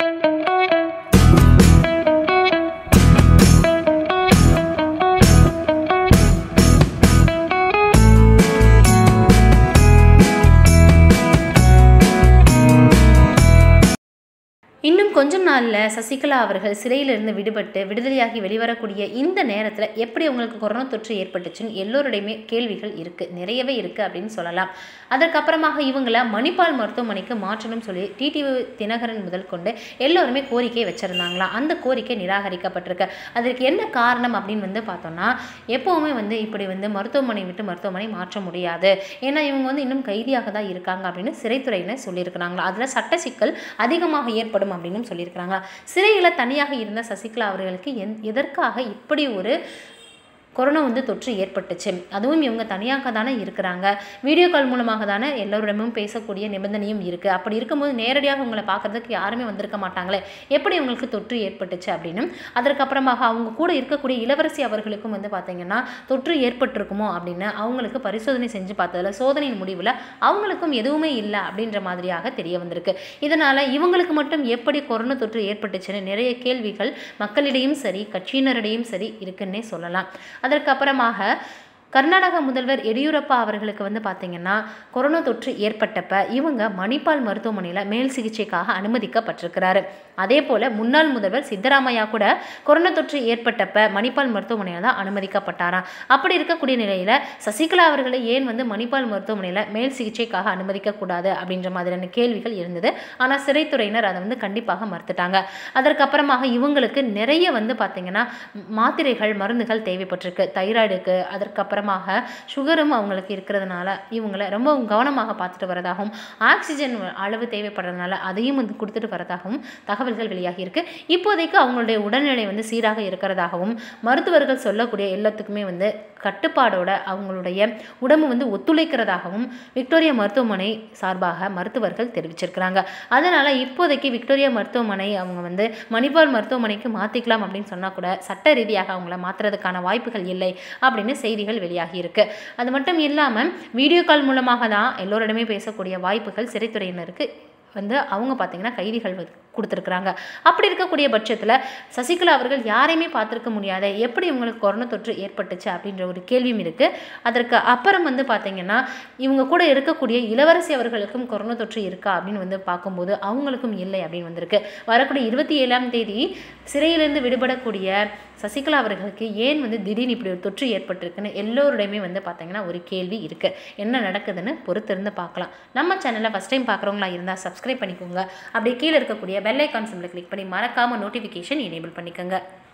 இன்னும் கொஞ்சம் நாளில் சசிகலா அவர்கள் சிறையிலிருந்து விடுபட்டு விடுதலையாகி வெளிவரக்கூடிய இந்த நேரத்தில் எப்படி அவங்களுக்கு கொரோனா தொற்று ஏற்பட்டுச்சுன்னு எல்லோருடையுமே கேள்விகள் இருக்குது நிறையவே இருக்குது அப்படின்னு சொல்லலாம் அதற்கப்புறமாக இவங்களை மணிப்பால் மருத்துவமனைக்கு மாற்றணும் சொல்லி டிடிவி தினகரன் முதல் கொண்டு எல்லோருமே கோரிக்கை வச்சுருந்தாங்களாம் அந்த கோரிக்கை நிராகரிக்கப்பட்டிருக்கு அதற்கு என்ன காரணம் அப்படின்னு வந்து பார்த்தோம்னா எப்போவுமே வந்து இப்படி வந்து மருத்துவமனை விட்டு மருத்துவமனை மாற்ற முடியாது ஏன்னா இவங்க வந்து இன்னும் கைதியாக தான் இருக்காங்க அப்படின்னு சிறைத்துறையினர் சொல்லியிருக்கிறாங்களா அதில் சட்ட சிக்கல் அதிகமாக ஏற்படும் அப்படின்னு சொல்லியிருக்கிறாங்க சிறையில் தனியாக இருந்த சசிகலா அவர்களுக்கு எந் எதற்காக இப்படி ஒரு கொரோனா வந்து தொற்று ஏற்பட்டுச்சு அதுவும் இவங்க தனியாக தானே இருக்கிறாங்க வீடியோ கால் மூலமாக தானே எல்லோரிடமும் பேசக்கூடிய நிபந்தனையும் இருக்குது அப்படி இருக்கும்போது நேரடியாக உங்களை பார்க்கறதுக்கு யாருமே வந்திருக்க மாட்டாங்களே எப்படி இவங்களுக்கு தொற்று ஏற்பட்டுச்சு அப்படின்னு அதற்கப்புறமாக அவங்க கூட இருக்கக்கூடிய இளவரசி அவர்களுக்கும் வந்து பார்த்தீங்கன்னா தொற்று ஏற்பட்டிருக்குமோ அப்படின்னு அவங்களுக்கு பரிசோதனை செஞ்சு பார்த்ததுல சோதனையின் முடிவில் அவங்களுக்கும் எதுவுமே இல்லை அப்படின்ற மாதிரியாக தெரிய வந்திருக்கு இதனால் இவங்களுக்கு மட்டும் எப்படி கொரோனா தொற்று ஏற்பட்டுச்சுன்னு நிறைய கேள்விகள் மக்களிடையும் சரி கட்சியினரிடையும் சரி இருக்குன்னே சொல்லலாம் அதற்கப்புறமாக கர்நாடக முதல்வர் எடியூரப்பா அவர்களுக்கு வந்து பார்த்திங்கன்னா கொரோனா தொற்று ஏற்பட்டப்ப இவங்க மணிப்பால் மருத்துவமனையில் மேல் சிகிச்சைக்காக அனுமதிக்கப்பட்டிருக்கிறாரு அதே போல் முன்னாள் முதல்வர் சித்தராமையா கூட கொரோனா தொற்று ஏற்பட்டப்ப மணிப்பால் மருத்துவமனையில் தான் அனுமதிக்கப்பட்டாராம் அப்படி இருக்கக்கூடிய நிலையில் சசிகலா அவர்களை ஏன் வந்து மணிப்பால் மருத்துவமனையில் மேல் சிகிச்சைக்காக அனுமதிக்கக்கூடாது அப்படின்ற மாதிரியான கேள்விகள் இருந்தது ஆனால் சிறைத்துறையினர் அதை வந்து கண்டிப்பாக மறுத்துட்டாங்க அதற்கப்புறமாக இவங்களுக்கு நிறைய வந்து பார்த்திங்கன்னா மாத்திரைகள் மருந்துகள் தேவைப்பட்டிருக்கு தைராய்டுக்கு அதற்கப்புறமாக சுகரும் அவங்களுக்கு இருக்கிறதுனால இவங்களை ரொம்ப கவனமாக பார்த்துட்டு வரதாகவும் ஆக்சிஜன் அளவு தேவைப்படுறதுனால அதையும் வந்து கொடுத்துட்டு வரதாகவும் தகவல்கள் வெளியாகி இருக்கு இப்போதைக்கு அவங்களுடைய உடல்நிலை வந்து சீராக இருக்கிறதாகவும் மருத்துவர்கள் சொல்லக்கூடிய எல்லாத்துக்குமே வந்து கட்டுப்பாடோட அவங்களுடைய உடம்பு வந்து ஒத்துழைக்கிறதாகவும் விக்டோரியா மருத்துவமனை சார்பாக மருத்துவர்கள் தெரிவிச்சிருக்கிறாங்க அதனால் இப்போதைக்கு விக்டோரியா மருத்துவமனை அவங்க வந்து மணிப்பால் மருத்துவமனைக்கு மாற்றிக்கலாம் அப்படின்னு சொன்னால் கூட சட்ட ரீதியாக அவங்கள மாற்றுறதுக்கான வாய்ப்புகள் இல்லை அப்படின்னு செய்திகள் வெளியாகி இருக்கு அது மட்டும் இல்லாமல் வீடியோ கால் மூலமாக தான் எல்லோரிடமே பேசக்கூடிய வாய்ப்புகள் சிறைத்துறையினருக்கு வந்து அவங்க பார்த்தீங்கன்னா கைதிகள் வந்து கொடுத்துருக்குறாங்க அப்படி இருக்கக்கூடிய பட்சத்தில் சசிகலா அவர்கள் யாரையுமே பார்த்துருக்க முடியாத எப்படி இவங்களுக்கு கொரோனா தொற்று ஏற்பட்டுச்சு அப்படின்ற ஒரு கேள்வியும் இருக்குது அதற்கு அப்புறம் வந்து பார்த்தீங்கன்னா இவங்க கூட இருக்கக்கூடிய இளவரசி அவர்களுக்கும் கொரோனா தொற்று இருக்கா அப்படின்னு வந்து பார்க்கும்போது அவங்களுக்கும் இல்லை அப்படின்னு வந்திருக்கு வரக்கூடிய இருபத்தி ஏழாம் தேதி சிறையிலிருந்து விடுபடக்கூடிய சசிகலா அவர்களுக்கு ஏன் வந்து திடீர்னு இப்படி ஒரு தொற்று ஏற்பட்டிருக்குன்னு எல்லோருடையுமே வந்து பார்த்தீங்கன்னா ஒரு கேள்வி இருக்குது என்ன நடக்குதுன்னு பொறுத்திருந்து பார்க்கலாம் நம்ம சேனலை ஃபஸ்ட் டைம் பார்க்குறவங்களா இருந்தால் சப்ஸ்கிரைப் பண்ணிக்கோங்க அப்படியே கீழே இருக்கக்கூடிய பெல் ஐக்கான் சிம்பிளை கிளிக் பண்ணி மறக்காமல் நோட்டிஃபிகேஷன் எனேபிள் பண்ணிக்கோங்க